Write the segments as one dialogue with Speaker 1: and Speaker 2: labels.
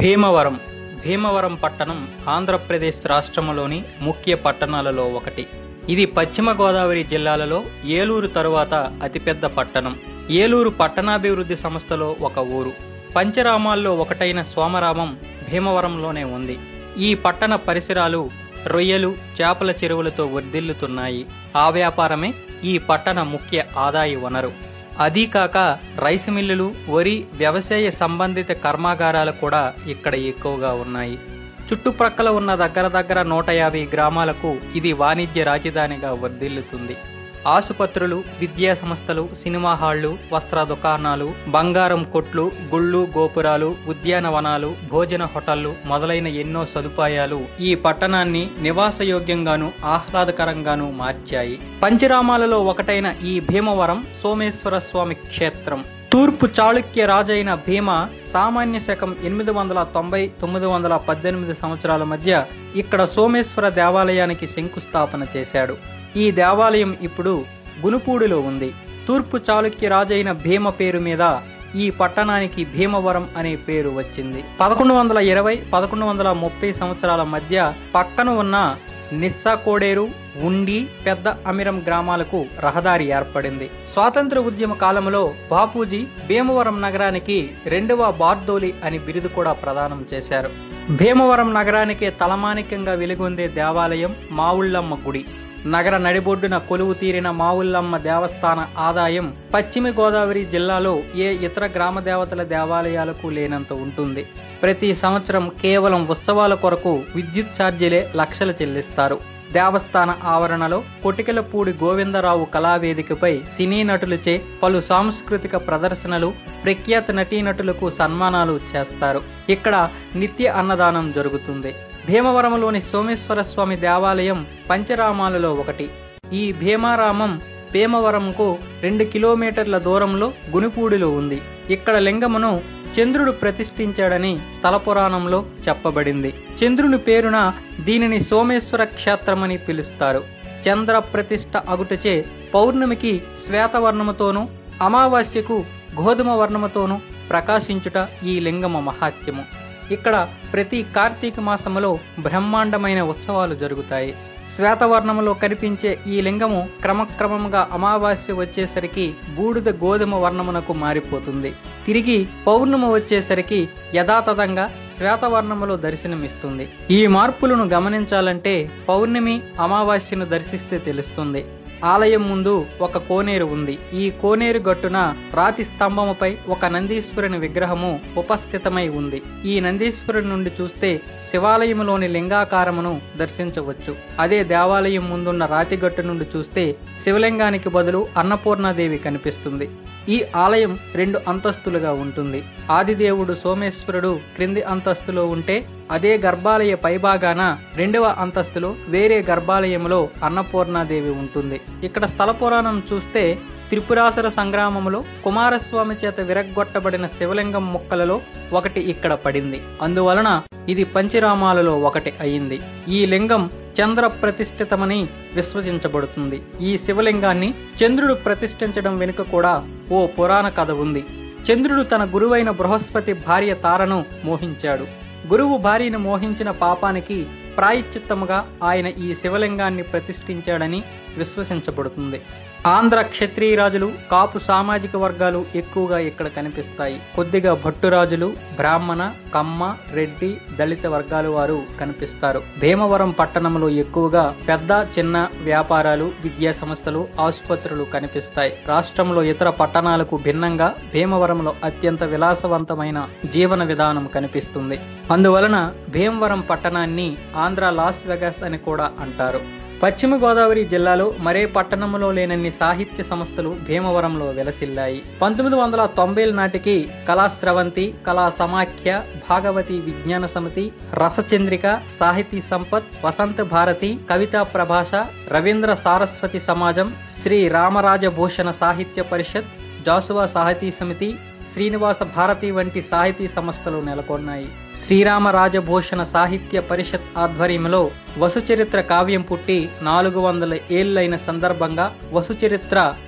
Speaker 1: భీమవరం భీమవరం పట్టణం ఆంధ్రప్రదేశ్ రాష్ట్రంలోని ముఖ్య పట్టణాలలో ఒకటి ఇది పశ్చిమ గోదావరి జిల్లాలలో ఏలూరు తరువాత అతిపెద్ద పట్టణం ఏలూరు పట్టణాభివృద్ధి సంస్థలో ఒక ఊరు పంచరామాల్లో ఒకటైన సోమరామం భీమవరంలోనే ఉంది ఈ పట్టణ పరిసరాలు రొయ్యలు చేపల చెరువులతో వర్ధిల్లుతున్నాయి ఆ వ్యాపారమే ఈ పట్టణ ముఖ్య ఆదాయ వనరు అదీ కాక రైస్ మిల్లులు వరి వ్యవసాయ సంబంధిత కర్మాగారాలు కూడా ఇక్కడ ఎక్కువగా ఉన్నాయి చుట్టుప్రక్కల ఉన్న దగ్గర దగ్గర నూట యాభై గ్రామాలకు ఇది వాణిజ్య రాజధానిగా వర్ధిల్లుతుంది ఆసుపత్రులు విద్యా సంస్థలు సినిమా హాళ్లు వస్త్ర దుకాణాలు బంగారం కొట్లు గుళ్ళు గోపురాలు ఉద్యానవనాలు భోజన హోటళ్లు మొదలైన ఎన్నో సదుపాయాలు ఈ పట్టణాన్ని నివాసయోగ్యంగాను ఆహ్లాదకరంగాను మార్చాయి పంచరామాలలో ఒకటైన ఈ భీమవరం సోమేశ్వర స్వామి క్షేత్రం తూర్పు చాళుక్య రాజైన భీమ సామాన్య శకం ఎనిమిది వందల తొంభై తొమ్మిది వందల పద్దెనిమిది సంవత్సరాల మధ్య ఇక్కడ సోమేశ్వర దేవాలయానికి శంకుస్థాపన చేశాడు ఈ దేవాలయం ఇప్పుడు గునుపూడిలో ఉంది తూర్పు చాళుక్య రాజైన భీమ పేరు మీద ఈ పట్టణానికి భీమవరం అనే పేరు వచ్చింది పదకొండు వందల ఇరవై పదకొండు వందల ముప్పై సంవత్సరాల మధ్య పక్కన ఉన్న నిస్సా కోడేరు ఉండి పెద్ద అమిరం గ్రామాలకు రహదారి ఏర్పడింది స్వాతంత్ర ఉద్యమ కాలంలో బాపూజీ భీమవరం నగరానికి రెండవ బార్దోలి అని బిరుదు కూడా ప్రదానం చేశారు భీమవరం నగరానికే తలమానికంగా వెలుగొందే దేవాలయం మావుళ్ళమ్మ గుడి నగర నడిబొడ్డున కొలువు తీరిన మావుల్లమ్మ దేవస్థాన ఆదాయం పశ్చిమ గోదావరి జిల్లాలో ఏ ఇతర గ్రామ దేవతల దేవాలయాలకు లేనంత ఉంటుంది ప్రతి సంవత్సరం కేవలం ఉత్సవాల కొరకు విద్యుత్ ఛార్జీలే లక్షలు చెల్లిస్తారు దేవస్థాన ఆవరణలో కొటికలపూడి గోవిందరావు కళావేదికపై సినీ నటులచే పలు సాంస్కృతిక ప్రదర్శనలు ప్రఖ్యాత నటీనటులకు సన్మానాలు చేస్తారు ఇక్కడ నిత్య అన్నదానం జరుగుతుంది భీమవరంలోని సోమేశ్వర స్వామి దేవాలయం పంచరామాలలో ఒకటి ఈ భీమారామం భీమవరంకు రెండు కిలోమీటర్ల దూరంలో గునిపూడిలో ఉంది ఇక్కడ లింగమును చంద్రుడు ప్రతిష్ఠించాడని స్థల పురాణంలో చెప్పబడింది చంద్రుని పేరున దీనిని సోమేశ్వర క్షేత్రమని పిలుస్తారు చంద్ర ప్రతిష్ఠ అగుటచే పౌర్ణమికి శ్వేతవర్ణముతోనూ అమావాస్యకు గోధుమ వర్ణముతోనూ ప్రకాశించుట ఈ లింగమ మహాత్యము ఇక్కడ ప్రతి కార్తీక మాసములో బ్రహ్మాండమైన ఉత్సవాలు జరుగుతాయి శ్వేతవర్ణములో కనిపించే ఈ లింగము క్రమక్రమముగా అమావాస్య వచ్చేసరికి బూడిద గోధుమ వర్ణమునకు మారిపోతుంది తిరిగి పౌర్ణమి వచ్చేసరికి యథాతథంగా శ్వేతవర్ణములో దర్శనమిస్తుంది ఈ మార్పులను గమనించాలంటే పౌర్ణమి అమావాస్యను దర్శిస్తే తెలుస్తుంది ఆలయం ముందు ఒక కోనేరు ఉంది ఈ కోనేరు గట్టున రాతి స్తంభముపై ఒక నందీశ్వరుని విగ్రహము ఉపస్థితమై ఉంది ఈ నందీశ్వరుని నుండి చూస్తే శివాలయంలోని లింగాకారమును దర్శించవచ్చు అదే దేవాలయం ముందున్న రాతి గట్టు నుండి చూస్తే శివలింగానికి బదులు అన్నపూర్ణాదేవి కనిపిస్తుంది ఈ ఆలయం రెండు అంతస్తులుగా ఉంటుంది ఆదిదేవుడు సోమేశ్వరుడు క్రింది అంతస్తులో ఉంటే అదే గర్భాలయ పైభాగాన రెండవ అంతస్తులో వేరే గర్భాలయంలో అన్నపూర్ణాదేవి ఉంటుంది ఇక్కడ స్థల పురాణం చూస్తే త్రిపురాసుర సంగ్రామంలో కుమారస్వామి చేత విరగ్గొట్టబడిన శివలింగం ముక్కలలో ఒకటి ఇక్కడ పడింది అందువలన ఇది పంచరామాలలో ఒకటి అయింది ఈ లింగం చంద్ర ప్రతిష్ఠితమని విశ్వసించబడుతుంది ఈ శివలింగాన్ని చంద్రుడు ప్రతిష్ఠించడం వెనుక కూడా ఓ పురాణ కథ ఉంది చంద్రుడు తన గురువైన బృహస్పతి భార్య తారను మోహించాడు గురువు భార్యను మోహించిన పాపానికి ప్రాయశ్చిత్తముగా ఆయన ఈ శివలింగాన్ని ప్రతిష్ఠించాడని విశ్వసించబడుతుంది ఆంధ్ర క్షత్రియరాజులు కాపు సామాజిక వర్గాలు ఎక్కువగా ఇక్కడ కనిపిస్తాయి కొద్దిగా భట్టురాజులు బ్రాహ్మణ కమ్మ రెడ్డి దళిత వర్గాల వారు కనిపిస్తారు భీమవరం పట్టణంలో ఎక్కువగా పెద్ద చిన్న వ్యాపారాలు విద్యా సంస్థలు ఆసుపత్రులు కనిపిస్తాయి రాష్ట్రంలో ఇతర పట్టణాలకు భిన్నంగా భీమవరంలో అత్యంత విలాసవంతమైన జీవన విధానం కనిపిస్తుంది అందువలన భీమవరం పట్టణాన్ని ఆంధ్ర లాస్ వెగాస్ అని కూడా అంటారు పశ్చిమ గోదావరి జిల్లాలో మరే పట్టణంలో లేనన్ని సాహిత్య సంస్థలు భీమవరంలో వెలసిల్లాయి పంతొమ్మిది వందల తొంభైల నాటికి కళాశ్రవంతి కళా సమాఖ్య భాగవతి విజ్ఞాన సమితి రసచంద్రిక సాహితీ సంపత్ వసంత భారతి కవితా ప్రభాష రవీంద్ర సారస్వతి సమాజం శ్రీ రామరాజభూషణ సాహిత్య పరిషత్ జాసువా సాహితీ సమితి శ్రీనివాస భారతి వంటి సాహితీ సంస్థలు నెలకొన్నాయి శ్రీరామ రాజభూషణ సాహిత్య పరిషత్ ఆధ్వర్యంలో వసుచరిత్ర కావ్యం పుట్టి నాలుగు వందల ఏళ్లైన సందర్భంగా వసుచరిత్ర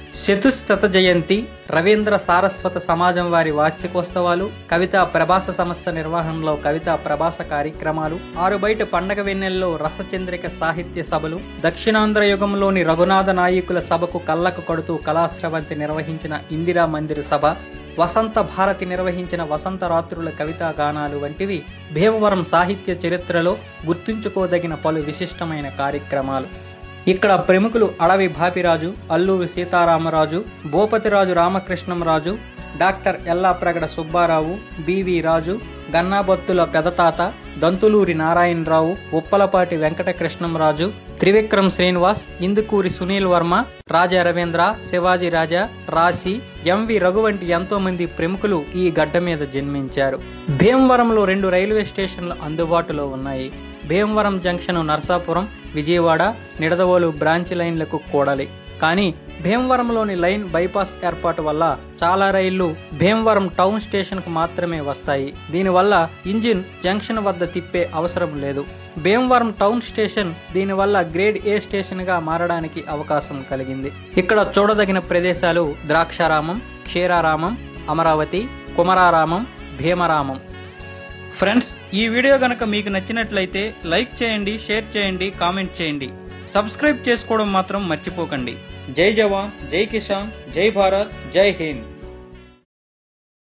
Speaker 1: చతుశత జయంతి రవీంద్ర సారస్వత సమాజం వారి వార్షికోత్సవాలు కవితా ప్రభాస సంస్థ నిర్వహణలో కవితా ప్రభాస కార్యక్రమాలు ఆరు బయట పండగ వెన్నెల్లో రసచంద్రిక సాహిత్య సభలు దక్షిణాంధ్ర యుగంలోని రఘునాథ నాయకుల సభకు కళ్ళకు కొడుతూ కళాశ్రవంతి నిర్వహించిన ఇందిరా మందిర సభ వసంత భారతి నిర్వహించిన వసంత రాత్రుల కవితా గానాలు వంటివి భీమవరం సాహిత్య చరిత్రలో గుర్తుంచుకోదగిన పలు విశిష్టమైన కార్యక్రమాలు ఇక్కడ ప్రముఖులు అడవి భాపిరాజు అల్లూరి సీతారామరాజు భూపతిరాజు రామకృష్ణంరాజు డాక్టర్ ఎల్లాప్రగడ సుబ్బారావు బివి రాజు గన్నాబత్తుల పెదతాత దంతులూరి నారాయణరావు ఉప్పలపాటి వెంకటకృష్ణంరాజు త్రివిక్రమ్ శ్రీనివాస్ ఇందుకూరి సునీల్ వర్మ రాజా రవీంద్ర శివాజీ రాజా రాశి ఎంవి రఘు వంటి ఎంతో మంది ప్రముఖులు ఈ గడ్డ మీద జన్మించారు భీమవరంలో రెండు రైల్వే స్టేషన్లు అందుబాటులో ఉన్నాయి భీమవరం జంక్షన్ నర్సాపురం విజయవాడ నిడదవోలు బ్రాంచ్ లైన్లకు కూడలి కానీ భీమవరంలోని లైన్ బైపాస్ ఏర్పాటు వల్ల చాలా రైళ్లు భీమవరం టౌన్ స్టేషన్ కు మాత్రమే వస్తాయి దీనివల్ల ఇంజిన్ జంక్షన్ వద్ద తిప్పే అవసరం లేదు భీమవరం టౌన్ స్టేషన్ దీనివల్ల గ్రేడ్ ఏ స్టేషన్ గా మారడానికి అవకాశం కలిగింది ఇక్కడ చూడదగిన ప్రదేశాలు ద్రాక్షారామం క్షీరారామం అమరావతి కుమరారామం భీమరామం ఫ్రెండ్స్ ఈ వీడియో గనక మీకు నచ్చినట్లయితే లైక్ చేయండి షేర్ చేయండి కామెంట్ చేయండి సబ్స్క్రైబ్ చేసుకోవడం మాత్రం మర్చిపోకండి జై జవాన్ జై కిసాన్ జై భారత్ జై హింద్